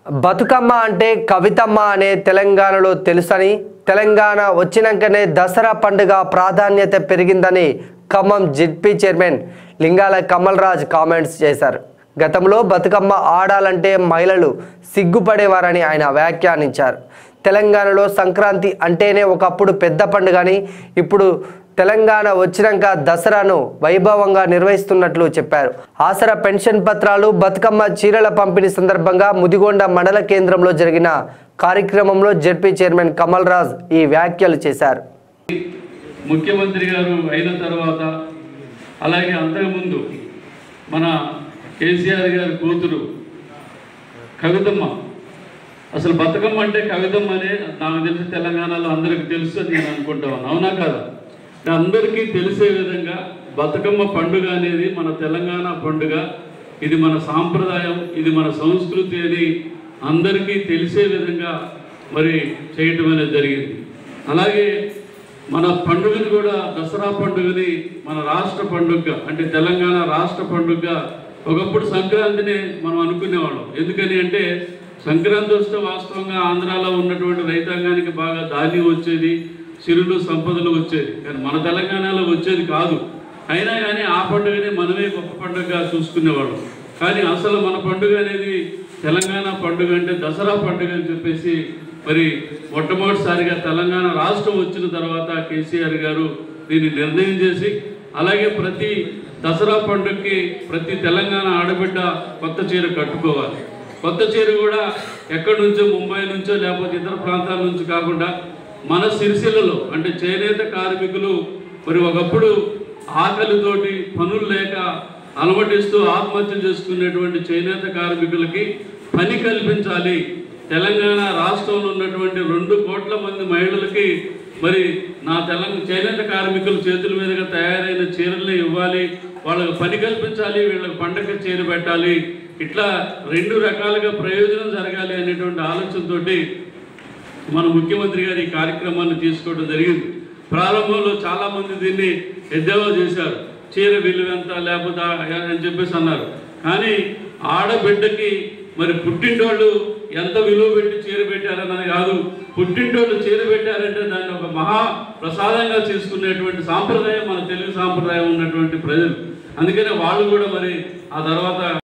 బతుకమ్మ అంటే కవితమ్మ అనే తెలంగాణలో తెలుసని తెలంగాణ వచ్చినాకనే దసరా పండుగ ప్రాధాన్యత పెరిగిందని Khammam ZP chairman Lingala Kamal Raj comments చేశారు గతంలో బతుకమ్మ ఆడాలంటే మహిళలు సిగ్గుపడేవారని ఆయన వ్యాఖ్యానించారు తెలంగాణలో సంక్రాంతి అంటేనే ఒకప్పుడు పెద్ద పండుగని ఇప్పుడు తెలంగాణ వచ్చినాక దసరాను వైభవంగా నిర్వహిస్తున్నట్లు చెప్పారు ఆసరా పెన్షన్ పత్రాలు బతుకమ్మ చీరల పంపిణీ సందర్భంగా ముదిగొండ మండల కేంద్రంలో జరిగిన కార్యక్రమంలో జెడ్పీ చైర్మన్ కమల్ రాజ్ ఈ వ్యాఖ్యలు చేశారు ముఖ్యమంత్రి గారు అయిన తర్వాత అలాగే అంతకుముందు మన కేసీఆర్ గారి కూతురు కవితమ్మ అసలు బతుకమ్మ అంటే కవితమ్మ అనే నాకు తెలిసి తెలంగాణలో అందరికీ తెలుసు అని నేను అనుకుంటాను అవునా కదా అంటే అందరికీ తెలిసే విధంగా బతుకమ్మ పండుగ అనేది మన తెలంగాణ పండుగ ఇది మన సాంప్రదాయం ఇది మన సంస్కృతి అని అందరికీ తెలిసే విధంగా మరి చేయటం అనేది జరిగింది అలాగే మన పండుగని కూడా దసరా పండుగని మన రాష్ట్ర పండుగ అంటే తెలంగాణ రాష్ట్ర పండుగ ఒకప్పుడు సంక్రాంతిని మనం అనుకునేవాళ్ళం ఎందుకని అంటే సంక్రాంతి వస్తే వాస్తవంగా ఆంధ్రాలో ఉన్నటువంటి రైతాంగానికి బాగా ధాన్యం వచ్చేది సిరులు సంపదలు వచ్చేది కానీ మన తెలంగాణలో వచ్చేది కాదు అయినా కానీ ఆ పండుగని మనమే గొప్ప పండుగగా చూసుకునేవాళ్ళం కానీ అసలు మన పండుగ అనేది తెలంగాణ పండుగ అంటే దసరా పండుగ అని చెప్పేసి మరి మొట్టమొదటిసారిగా తెలంగాణ రాష్ట్రం వచ్చిన తర్వాత కేసీఆర్ గారు దీన్ని నిర్ణయం చేసి అలాగే ప్రతి దసరా పండుగకి ప్రతి తెలంగాణ ఆడబిడ్డ కొత్త చీర కట్టుకోవాలి కొత్త చీర కూడా ఎక్కడి నుంచో ముంబై నుంచో లేకపోతే ఇతర ప్రాంతాల నుంచి కాకుండా మన సిరిసిల్లలో అంటే చేనేత కార్మికులు మరి ఒకప్పుడు ఆకలితోటి పనులు లేక అలమటిస్తూ ఆత్మహత్య చేసుకునేటువంటి చేనేత కార్మికులకి పని కల్పించాలి తెలంగాణ రాష్ట్రంలో ఉన్నటువంటి రెండు కోట్ల మంది మహిళలకి మరి నా తెలంగాణ చేనేత కార్మికుల చేతుల మీదుగా తయారైన చీరల్ని ఇవ్వాలి వాళ్ళకి పని కల్పించాలి వీళ్ళకి పండగ చీర పెట్టాలి ఇట్లా రెండు రకాలుగా ప్రయోజనం జరగాలి అనేటువంటి ఆలోచనతోటి మన ముఖ్యమంత్రి గారు ఈ కార్యక్రమాన్ని తీసుకోవడం జరిగింది ప్రారంభంలో చాలా మంది దీన్ని ఎద్దేవా చేశారు చీర విలువ ఎంత లేకపోతే ఆ- అని చెప్పేసి అన్నారు కానీ ఆడబిడ్డకి మరి పుట్టింటోళ్ళు ఎంత విలువ పెట్టి చీర పెట్టారన్నది కాదు పుట్టింటోళ్ళు చీర పెట్టారంటే దాన్ని ఒక మహా ప్రసాదంగా చేసుకునేటువంటి సాంప్రదాయం మన తెలుగు సాంప్రదాయం ఉన్నటువంటి ప్రజలు అందుకనే వాళ్ళు కూడా మరి ఆ తర్వాత